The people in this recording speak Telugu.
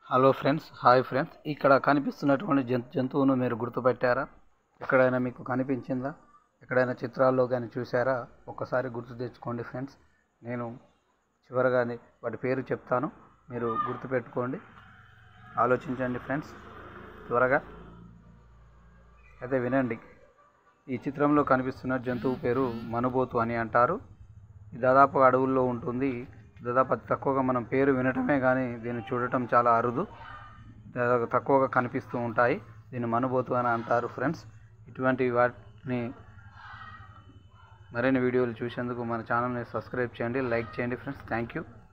హలో ఫ్రెండ్స్ హాయ్ ఫ్రెండ్స్ ఇక్కడ కనిపిస్తున్నటువంటి జంతు జంతువును మీరు గుర్తుపట్టారా ఎక్కడైనా మీకు కనిపించిందా ఎక్కడైనా చిత్రాల్లో కానీ చూసారా ఒక్కసారి గుర్తు తెచ్చుకోండి ఫ్రెండ్స్ నేను చివరగా వాటి పేరు చెప్తాను మీరు గుర్తుపెట్టుకోండి ఆలోచించండి ఫ్రెండ్స్ త్వరగా అయితే వినండి ఈ చిత్రంలో కనిపిస్తున్న జంతువు పేరు మనుబోతు అని అంటారు ఇది దాదాపు అడవుల్లో ఉంటుంది దాదాపు అతి తక్కువగా మనం పేరు వినటమే కానీ దీన్ని చూడటం చాలా అరుదు దాదాపు తక్కువగా కనిపిస్తూ ఉంటాయి దీన్ని మనుబోతు అని అంటారు ఫ్రెండ్స్ ఇటువంటి వాటిని మరిన్ని వీడియోలు చూసేందుకు మన ఛానల్ని సబ్స్క్రైబ్ చేయండి లైక్ చేయండి ఫ్రెండ్స్ థ్యాంక్ యూ